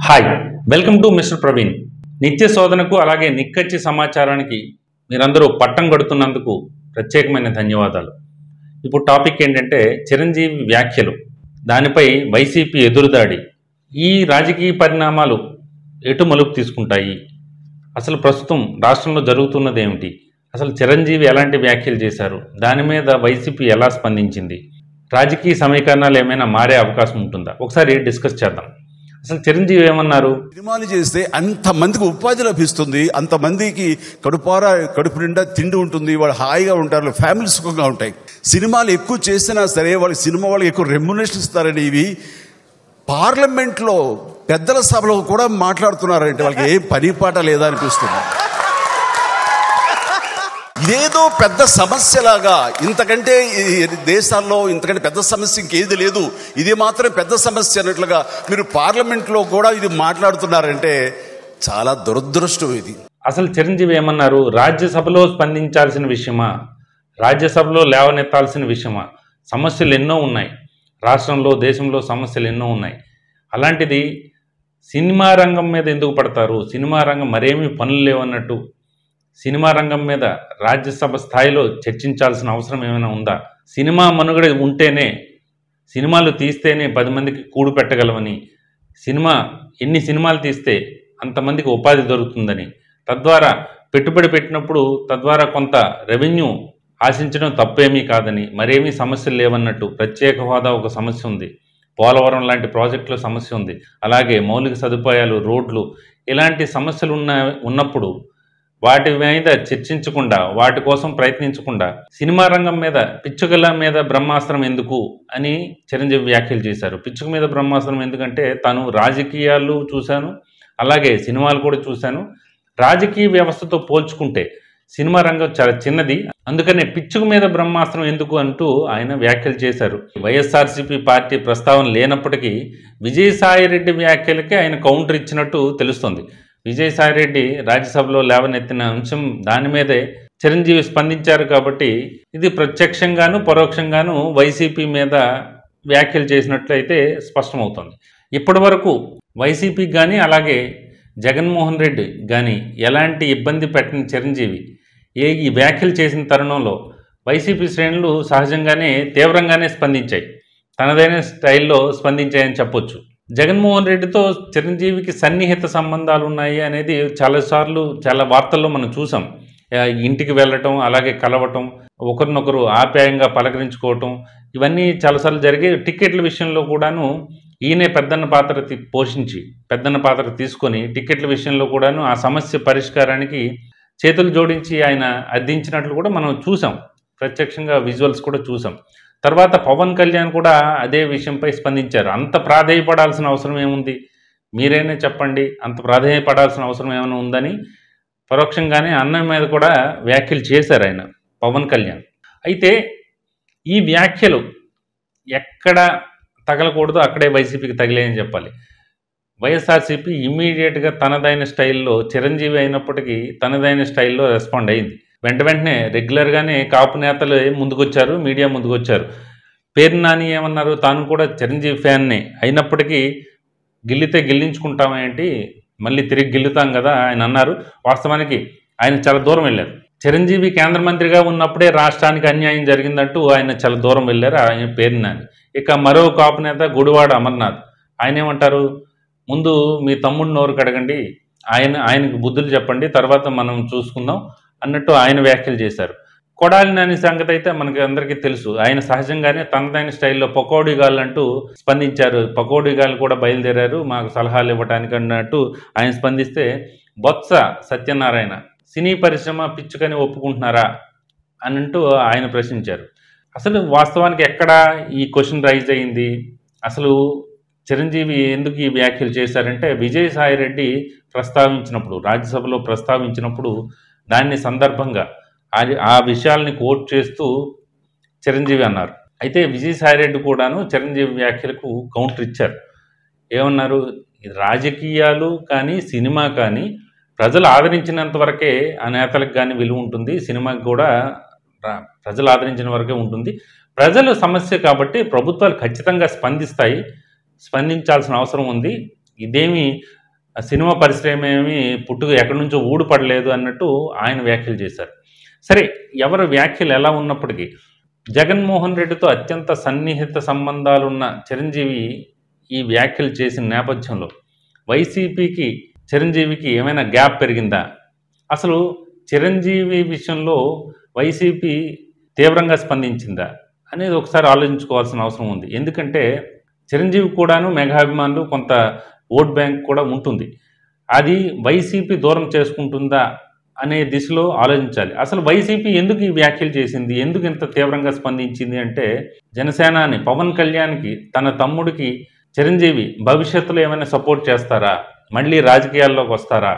hi welcome to mister Praveen నిత్య శోధనకు అలాగే నిక్కచ్చి సమాచారానికి మీరందరూ పట్టం కడుతున్నందుకు ప్రత్యేకమైన ధన్యవాదాలు ఇప్పుడు టాపిక్ ఏంటంటే చిరంజీవి వ్యాఖ్యలు దానిపై వైసీపీ ఎదురుదాడి ఈ రాజకీయ పరిణామాలు ఎటు మలుపు తీసుకుంటాయి అసలు ప్రస్తుతం రాష్ట్రంలో జరుగుతున్నది ఏమిటి అసలు చిరంజీవి ఎలాంటి వ్యాఖ్యలు చేశారు దాని మీద వైసీపీ ఎలా స్పందించింది రాజకీయ సమీకరణాలు ఏమైనా మారే అవకాశం ఉంటుందా ఒకసారి డిస్కస్ చేద్దాం అసలు చిరంజీవి ఏమన్నారు సినిమాలు చేస్తే అంతమందికి ఉపాధి లభిస్తుంది అంతమందికి కడుపార కడుపు నిండా తిండి ఉంటుంది వాళ్ళు హాయిగా ఉంటారు ఫ్యామిలీ సుఖంగా ఉంటాయి సినిమాలు ఎక్కువ చేసినా సరే వాళ్ళకి సినిమా వాళ్ళకి ఎక్కువ రెమ్యునేషన్ ఇస్తారని ఇవి పార్లమెంట్లో పెద్దల సభలో కూడా మాట్లాడుతున్నారంటే వాళ్ళకి ఏ పని పాట లేదా అనిపిస్తుంది ఇదేదో పెద్ద సమస్యలాగా ఇంతకంటే ఈ దేశాల్లో ఇంతకంటే పెద్ద సమస్య ఇంకేది లేదు ఇది మాత్రం పెద్ద సమస్య అన్నట్లుగా మీరు పార్లమెంట్లో కూడా ఇది మాట్లాడుతున్నారంటే చాలా దురదృష్టం ఇది అసలు చిరంజీవి ఏమన్నారు రాజ్యసభలో స్పందించాల్సిన విషయమా రాజ్యసభలో లేవనెత్తాల్సిన విషయమా సమస్యలు ఎన్నో ఉన్నాయి రాష్ట్రంలో దేశంలో సమస్యలు ఎన్నో ఉన్నాయి అలాంటిది సినిమా రంగం మీద ఎందుకు పడతారు సినిమా రంగం మరేమీ పనులు లేవన్నట్టు సినిమా రంగం మీద రాజ్యసభ స్థాయిలో చర్చించాల్సిన అవసరం ఏమైనా ఉందా సినిమా మనుగడ ఉంటేనే సినిమాలు తీస్తేనే పది మందికి కూడు పెట్టగలమని సినిమా ఎన్ని సినిమాలు తీస్తే అంతమందికి ఉపాధి దొరుకుతుందని తద్వారా పెట్టుబడి పెట్టినప్పుడు తద్వారా కొంత రెవెన్యూ ఆశించడం తప్పేమీ కాదని మరేమీ సమస్యలు లేవన్నట్టు ప్రత్యేక హోదా ఒక సమస్య ఉంది పోలవరం లాంటి ప్రాజెక్టుల సమస్య ఉంది అలాగే మౌలిక సదుపాయాలు రోడ్లు ఇలాంటి సమస్యలు ఉన్న ఉన్నప్పుడు వాటి మీద చర్చించకుండా వాటి కోసం ప్రయత్నించకుండా సినిమా రంగం మీద పిచ్చుకల మీద బ్రహ్మాస్త్రం ఎందుకు అని చిరంజీవి వ్యాఖ్యలు చేశారు పిచ్చుక మీద బ్రహ్మాస్త్రం ఎందుకంటే తాను రాజకీయాలు చూశాను అలాగే సినిమాలు కూడా చూశాను రాజకీయ వ్యవస్థతో పోల్చుకుంటే సినిమా రంగం చాలా చిన్నది అందుకనే పిచ్చుక మీద బ్రహ్మాస్త్రం ఎందుకు అంటూ ఆయన వ్యాఖ్యలు చేశారు వైఎస్ఆర్సీపీ పార్టీ ప్రస్తావన లేనప్పటికీ విజయసాయిరెడ్డి వ్యాఖ్యలకి ఆయన కౌంటర్ ఇచ్చినట్టు తెలుస్తుంది విజయసాయిరెడ్డి రాజ్యసభలో లేవనెత్తిన అంశం దాని మీదే చిరంజీవి స్పందించారు కాబట్టి ఇది ప్రత్యక్షంగాను పరోక్షంగాను వైసీపీ మీద వ్యాఖ్యలు చేసినట్లయితే స్పష్టమవుతుంది ఇప్పటి వరకు వైసీపీకి కానీ అలాగే జగన్మోహన్ రెడ్డి కానీ ఎలాంటి ఇబ్బంది పెట్టని చిరంజీవి ఏ ఈ వ్యాఖ్యలు చేసిన తరుణంలో వైసీపీ శ్రేణులు సహజంగానే తీవ్రంగానే స్పందించాయి తనదైన స్టైల్లో స్పందించాయని చెప్పొచ్చు జగన్మోహన్ రెడ్డితో చిరంజీవికి సన్నిహిత సంబంధాలు ఉన్నాయి అనేది చాలాసార్లు చాలా వార్తల్లో మనం చూసాం ఆ, ఇంటికి వెళ్ళటం అలాగే కలవటం ఒకరినొకరు ఆప్యాయంగా పలకరించుకోవటం ఇవన్నీ చాలాసార్లు జరిగి టికెట్ల విషయంలో కూడాను ఈయనే పెద్దన్న పాత్ర తీ- పోషించి పెద్దన్న పాత్ర తీసుకొని టికెట్ల విషయంలో కూడాను ఆ సమస్య పరిష్కారానికి చేతులు జోడించి ఆయన అర్థించినట్లు కూడా మనం చూసాం ప్రత్యక్షంగా విజువల్స్ కూడా చూసాం తర్వాత పవన్ కళ్యాణ్ కూడా అదే విషయంపై స్పందించారు అంత ప్రాధేయపడాల్సిన అవసరం ఏముంది మీరైనా చెప్పండి అంత ప్రాధేయపడాల్సిన అవసరం ఏమైనా ఉందని పరోక్షంగానే అన్న మీద కూడా వ్యాఖ్యలు చేశారు ఆయన పవన్ కళ్యాణ్ అయితే ఈ వ్యాఖ్యలు ఎక్కడ తగలకూడదో అక్కడే వైసీపీకి తగిలేయని చెప్పాలి వైఎస్ఆర్సీపీ ఇమ్మీడియట్గా తనదైన స్టైల్లో చిరంజీవి అయినప్పటికీ తనదైన స్టైల్లో రెస్పాండ్ అయింది వెంట వెంటనే రెగ్యులర్గానే కాపు నేతలు ముందుకొచ్చారు మీడియా ముందుకొచ్చారు పేరు నాని ఏమన్నారు తాను కూడా చిరంజీవి ఫ్యాన్నే అయినప్పటికీ గిల్లితే గిల్లించుకుంటామేంటి మళ్ళీ తిరిగి గిల్లుతాం కదా ఆయన అన్నారు వాస్తవానికి ఆయన చాలా దూరం వెళ్ళారు చిరంజీవి కేంద్ర మంత్రిగా ఉన్నప్పుడే రాష్ట్రానికి అన్యాయం జరిగిందంటూ ఆయన చాలా దూరం వెళ్ళారు ఆయన పేరు నాని ఇక మరో కాపు నేత గుడివాడ అమర్నాథ్ ఆయన ఏమంటారు ముందు మీ తమ్ముడు నోరు కడగండి ఆయన ఆయనకు బుద్ధులు చెప్పండి తర్వాత మనం చూసుకుందాం అన్నట్టు ఆయన వ్యాఖ్యలు చేశారు కొడాలి నాని సంగతి అయితే మనకి అందరికీ తెలుసు ఆయన సహజంగానే తనదైన స్టైల్లో పకోడీ గాళ్ళు అంటూ స్పందించారు పకోడీ గాళ్ళు కూడా బయలుదేరారు మాకు సలహాలు ఇవ్వడానికి అన్నట్టు ఆయన స్పందిస్తే బొత్స సత్యనారాయణ సినీ పరిశ్రమ పిచ్చుకని ఒప్పుకుంటున్నారా అని అంటూ ఆయన ప్రశ్నించారు అసలు వాస్తవానికి ఎక్కడ ఈ క్వశ్చన్ రైజ్ అయింది అసలు చిరంజీవి ఎందుకు ఈ వ్యాఖ్యలు చేశారంటే విజయసాయి రెడ్డి ప్రస్తావించినప్పుడు రాజ్యసభలో ప్రస్తావించినప్పుడు దాన్ని సందర్భంగా ఆ- ఆ విషయాల్ని కోట్ చేస్తూ చిరంజీవి అన్నారు అయితే విజయసాయి రెడ్డి కూడాను చిరంజీవి వ్యాఖ్యలకు కౌంటర్ ఇచ్చారు ఏమన్నారు ఇది రాజకీయాలు కానీ సినిమా కానీ ప్రజలు ఆదరించినంత వరకే ఆ నేతలకు కానీ విలువ ఉంటుంది సినిమాకి కూడా రా- ప్రజలు ఆదరించిన వరకే ఉంటుంది ప్రజల సమస్య కాబట్టి ప్రభుత్వాలు ఖచ్చితంగా స్పందిస్తాయి స్పందించాల్సిన అవసరం ఉంది ఇదేమి ఆ సినిమా పరిశ్రమ ఏమి పుట్టుక ఎక్కడి నుంచో ఊడిపడలేదు అన్నట్టు ఆయన వ్యాఖ్యలు చేశారు సరే ఎవరి వ్యాఖ్యలు ఎలా ఉన్నప్పటికీ జగన్మోహన్ రెడ్డితో అత్యంత సన్నిహిత సంబంధాలున్న చిరంజీవి ఈ వ్యాఖ్యలు చేసిన నేపథ్యంలో వైసీపీకి చిరంజీవికి ఏమైనా గ్యాప్ పెరిగిందా అసలు చిరంజీవి విషయంలో వైసీపీ తీవ్రంగా స్పందించిందా అనేది ఒకసారి ఆలోచించుకోవాల్సిన అవసరం ఉంది ఎందుకంటే చిరంజీవి కూడాను మెగాభిమానులు కొంత ఓట్ బ్యాంక్ కూడా ఉంటుంది అది వైసీపీ దూరం చేసుకుంటుందా అనే దిశలో ఆలోచించాలి అసలు వైసీపీ ఎందుకు ఈ వ్యాఖ్యలు చేసింది ఎందుకు ఇంత తీవ్రంగా స్పందించింది అంటే జనసేనాని పవన్ కళ్యాణ్కి తన తమ్ముడికి చిరంజీవి భవిష్యత్తులో ఏమైనా సపోర్ట్ చేస్తారా మళ్ళీ రాజకీయాల్లోకి వస్తారా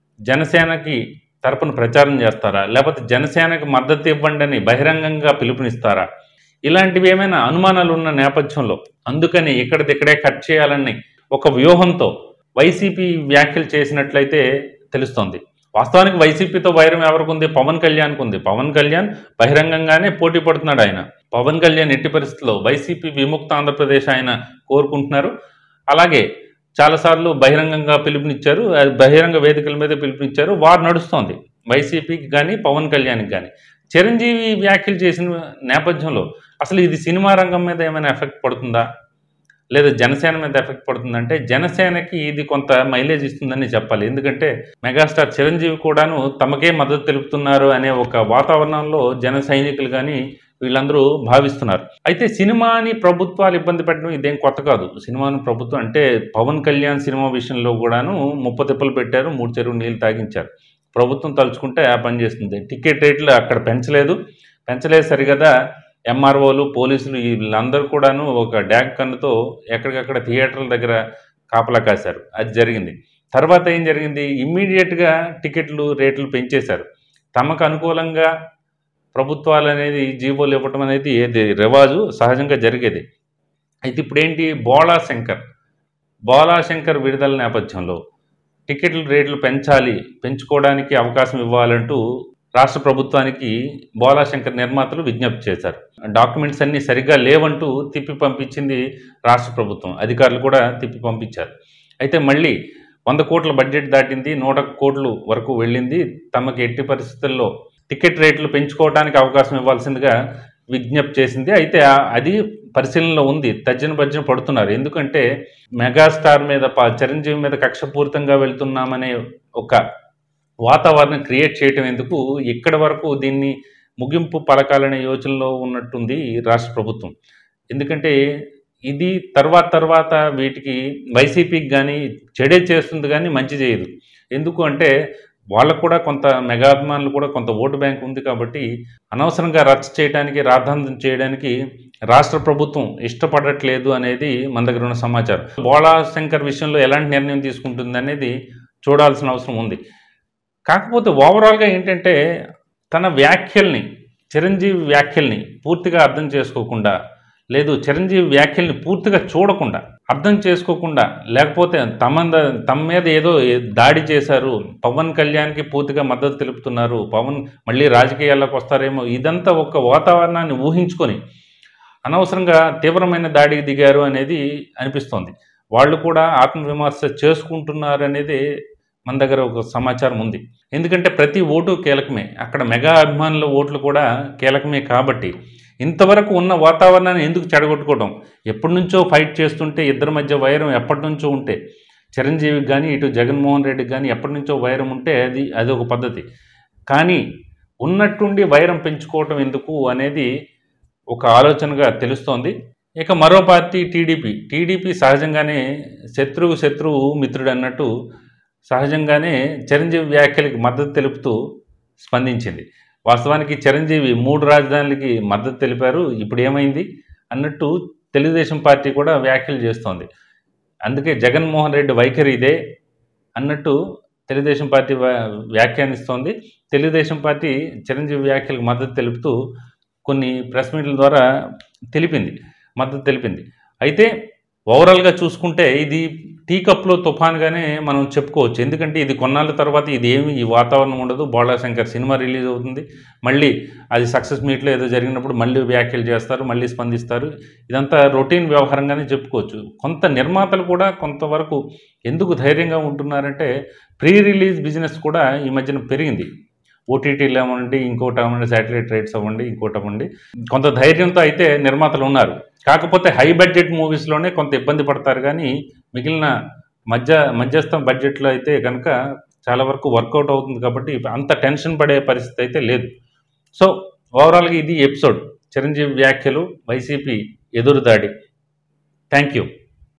జనసేనకి తరపున ప్రచారం చేస్తారా లేకపోతే జనసేనకి మద్దతు ఇవ్వండి అని బహిరంగంగా పిలుపునిస్తారా ఇలాంటివి ఏమైనా అనుమానాలు ఉన్న నేపథ్యంలో అందుకని ఇక్కడిదిక్కడే కట్ చేయాలని ఒక వ్యూహంతో వైసీపీ వ్యాఖ్యలు చేసినట్లయితే తెలుస్తోంది వాస్తవానికి వైసీపీతో వైరం ఎవరికి ఉంది పవన్ కళ్యాణ్కి ఉంది పవన్ కళ్యాణ్ బహిరంగంగానే పోటీ పడుతున్నాడు ఆయన పవన్ కళ్యాణ్ ఎట్టి పరిస్థితుల్లో వైసీపీ విముక్త ఆంధ్రప్రదేశ్ ఆయన కోరుకుంటున్నారు అలాగే చాలాసార్లు బహిరంగంగా పిలుపునిచ్చారు అది బహిరంగ వేదికల మీద పిలుపునిచ్చారు వారు నడుస్తోంది వైసీపీకి కానీ పవన్ కళ్యాణ్కి కానీ చిరంజీవి వ్యాఖ్యలు చేసిన నేపథ్యంలో అసలు ఇది సినిమా రంగం మీద ఏమైనా ఎఫెక్ట్ పడుతుందా లేదా జనసేన మీద ఎఫెక్ట్ పడుతుందంటే జనసేనకి ఇది కొంత మైలేజ్ ఇస్తుందని చెప్పాలి ఎందుకంటే మెగాస్టార్ చిరంజీవి కూడాను తమకే మద్దతు తెలుపుతున్నారు అనే ఒక వాతావరణంలో జన సైనికులు కానీ వీళ్ళందరూ భావిస్తున్నారు అయితే సినిమాని ప్రభుత్వాలు ఇబ్బంది పెట్టడం ఇదేం కొత్త కాదు సినిమాను ప్రభుత్వం అంటే పవన్ కళ్యాణ్ సినిమా విషయంలో కూడాను ముప్ప తిప్పలు పెట్టారు మూడు చెరువు నీళ్ళు తాగించారు ప్రభుత్వం తలుచుకుంటే ఆ పని చేస్తుంది టికెట్ రేట్లు అక్కడ పెంచలేదు పెంచలేదు సరిగదా ఎంఆర్ఓలు పోలీసులు వీళ్ళందరూ కూడాను ఒక డ్యాగ్ కన్నుతో ఎక్కడికక్కడ థియేటర్ల దగ్గర కాపలా కాశారు అది జరిగింది తర్వాత ఏం జరిగింది ఇమ్మీడియట్గా టికెట్లు రేట్లు పెంచేశారు తమకు అనుకూలంగా ప్రభుత్వాలు అనేది జీవోలు ఇవ్వటం అనేది ఏది రివాజు సహజంగా జరిగేది అయితే ఇప్పుడు ఏంటి బోళా శంకర్ బోళా శంకర్ విడుదల నేపథ్యంలో టికెట్ల రేట్లు పెంచాలి పెంచుకోవడానికి అవకాశం ఇవ్వాలంటూ రాష్ట్ర ప్రభుత్వానికి బోలా శంకర్ నిర్మాతలు విజ్ఞప్తి చేశారు డాక్యుమెంట్స్ అన్నీ సరిగ్గా లేవంటూ తిప్పి పంపించింది రాష్ట్ర ప్రభుత్వం అధికారులు కూడా తిప్పి పంపించారు అయితే మళ్ళీ వంద కోట్ల బడ్జెట్ దాటింది నూట కోట్లు వరకు వెళ్ళింది తమకి ఎట్టి పరిస్థితుల్లో టికెట్ రేట్లు పెంచుకోవడానికి అవకాశం ఇవ్వాల్సిందిగా విజ్ఞప్తి చేసింది అయితే ఆ- అది పరిశీలనలో ఉంది తర్జన భర్జన పడుతున్నారు ఎందుకంటే మెగాస్టార్ మీద ప- చిరంజీవి మీద కక్షపూరితంగా వెళ్తున్నామనే ఒక వాతావరణం క్రియేట్ చేయటం ఎందుకు ఇక్కడి వరకు దీన్ని ముగింపు పలకాలనే యోచనలో ఉన్నట్టుంది ఈ రాష్ట్ర ప్రభుత్వం ఎందుకంటే ఇది తర్వాత తర్వాత వీటికి వైసీపీకి కానీ చెడే చేస్తుంది కానీ మంచి చేయదు ఎందుకు అంటే వాళ్ళకు కూడా కొంత మెగాభిమానులు కూడా కొంత ఓటు బ్యాంక్ ఉంది కాబట్టి అనవసరంగా రచ్చ చేయడానికి రాద్ధాంతం చేయడానికి రాష్ట్ర ప్రభుత్వం ఇష్టపడట్లేదు అనేది మన దగ్గర ఉన్న సమాచారం బోళా శంకర్ విషయంలో ఎలాంటి నిర్ణయం తీసుకుంటుంది అనేది చూడాల్సిన అవసరం ఉంది కాకపోతే ఓవరాల్గా ఏంటంటే తన వ్యాఖ్యల్ని చిరంజీవి వ్యాఖ్యల్ని పూర్తిగా అర్థం చేసుకోకుండా లేదు చిరంజీవి వ్యాఖ్యల్ని పూర్తిగా చూడకుండా అర్థం చేసుకోకుండా లేకపోతే తమ తమ మీద ఏదో దాడి చేశారు పవన్ కళ్యాణ్కి పూర్తిగా మద్దతు తెలుపుతున్నారు పవన్ మళ్ళీ రాజకీయాల్లోకి వస్తారేమో ఇదంతా ఒక వాతావరణాన్ని ఊహించుకొని అనవసరంగా తీవ్రమైన దాడికి దిగారు అనేది అనిపిస్తోంది వాళ్ళు కూడా ఆత్మవిమర్శ చేసుకుంటున్నారు అనేది మన దగ్గర ఒక సమాచారం ఉంది ఎందుకంటే ప్రతి ఓటు కీలకమే అక్కడ మెగా అభిమానుల ఓట్లు కూడా కీలకమే కాబట్టి ఇంతవరకు ఉన్న వాతావరణాన్ని ఎందుకు చెడగొట్టుకోవడం ఎప్పటి నుంచో ఫైట్ చేస్తుంటే ఇద్దరి మధ్య వైరం ఎప్పటి నుంచో ఉంటే చిరంజీవికి కానీ ఇటు జగన్మోహన్ రెడ్డికి కానీ ఎప్పటి నుంచో వైరం ఉంటే అది అది ఒక పద్ధతి కానీ ఉన్నట్టుండి వైరం పెంచుకోవటం ఎందుకు అనేది ఒక ఆలోచనగా తెలుస్తోంది ఇక మరో పార్టీ టీడీపీ టీడీపీ సహజంగానే శత్రువు శత్రువు మిత్రుడు అన్నట్టు సహజంగానే చిరంజీవి వ్యాఖ్యలకు మద్దతు తెలుపుతూ స్పందించింది వాస్తవానికి చిరంజీవి మూడు రాజధానులకి మద్దతు తెలిపారు ఇప్పుడు ఏమైంది అన్నట్టు తెలుగుదేశం పార్టీ కూడా వ్యాఖ్యలు చేస్తోంది అందుకే జగన్మోహన్ రెడ్డి వైఖరి ఇదే అన్నట్టు తెలుగుదేశం పార్టీ వ్యా- వ్యాఖ్యానిస్తోంది తెలుగుదేశం పార్టీ చిరంజీవి వ్యాఖ్యలకు మద్దతు తెలుపుతూ కొన్ని ప్రెస్ మీట్ల ద్వారా తెలిపింది మద్దతు తెలిపింది అయితే ఓవరాల్గా చూసుకుంటే ఇది టీ కప్లో తుఫాన్గానే మనం చెప్పుకోవచ్చు ఎందుకంటే ఇది కొన్నాళ్ళ తర్వాత ఇది ఏమి ఈ వాతావరణం ఉండదు బోళాశంకర్ సినిమా రిలీజ్ అవుతుంది మళ్ళీ అది సక్సెస్ మీట్లో ఏదో జరిగినప్పుడు మళ్ళీ వ్యాఖ్యలు చేస్తారు మళ్ళీ స్పందిస్తారు ఇదంతా రొటీన్ వ్యవహారంగానే చెప్పుకోవచ్చు కొంత నిర్మాతలు కూడా కొంతవరకు ఎందుకు ధైర్యంగా ఉంటున్నారంటే ప్రీ రిలీజ్ బిజినెస్ కూడా ఈ మధ్యన పెరిగింది ఓటీటీలు అవ్వండి ఇంకోటి అవ్వండి శాటిలైట్ రైట్స్ అవ్వండి ఇంకోటి అవ్వండి కొంత ధైర్యంతో అయితే నిర్మాతలు ఉన్నారు కాకపోతే హై బడ్జెట్ మూవీస్లోనే కొంత ఇబ్బంది పడతారు కానీ మిగిలిన మధ్య మధ్యస్థ బడ్జెట్లో అయితే కనుక చాలా వరకు వర్కౌట్ అవుతుంది కాబట్టి అంత టెన్షన్ పడే పరిస్థితి అయితే లేదు సో ఓవరాల్గా ఇది ఎపిసోడ్ చిరంజీవి వ్యాఖ్యలు వైసీపీ ఎదురుదాడి థ్యాంక్ యూ